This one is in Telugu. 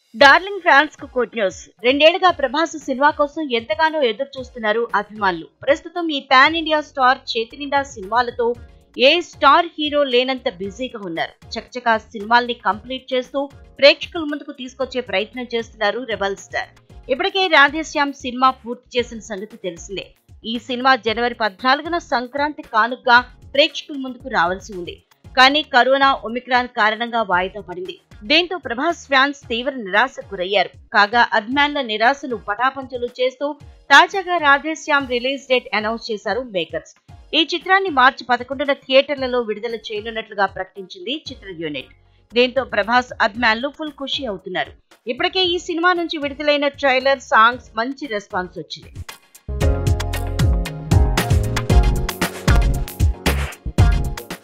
డార్లింగ్ ఫ్యాన్స్ కు గుడ్ న్యూస్ రెండేళ్లుగా ప్రభాస్ సినిమా కోసం ఎంతగానో ఎదురు చూస్తున్నారు అభిమానులు ప్రస్తుతం ఈ పాన్ ఇండియా స్టార్ చేతి నిండా సినిమాలతో ఏ స్టార్ హీరో లేనంత బిజీగా ఉన్నారు చకచకా సినిమాల్ని కంప్లీట్ చేస్తూ ప్రేక్షకుల ముందుకు తీసుకొచ్చే ప్రయత్నం చేస్తున్నారు రెబల్ స్టార్ ఇప్పటికే రాధేశ్యామ్ సినిమా పూర్తి చేసిన సంగతి తెలిసిందే ఈ సినిమా జనవరి పద్నాలుగున సంక్రాంతి కానుకగా ప్రేక్షకుల ముందుకు రావాల్సి ఉంది కానీ కరోనా ఒమిక్రాన్ కారణంగా వాయిదా పడింది దీంతో ప్రభాస్ ఫ్యాన్స్ తీవ్ర నిరాశకు గురయ్యారు కాగా అభిమానుల నిరాశను పటాపంచలు చేస్తూ తాజాగా రాధేశ్యామ్ రిలీజ్ డేట్ అనౌన్స్ చేశారు మేకర్స్ ఈ చిత్రాన్ని మార్చి పదకొండున థియేటర్లలో విడుదల చేయనున్నట్లుగా ప్రకటించింది చిత్ర యూనిట్ దీంతో ప్రభాస్ అభిమానులు ఫుల్ ఖుషి అవుతున్నారు ఇప్పటికే ఈ సినిమా నుంచి విడుదలైన ట్రైలర్ సాంగ్స్ మంచి రెస్పాన్స్ వచ్చింది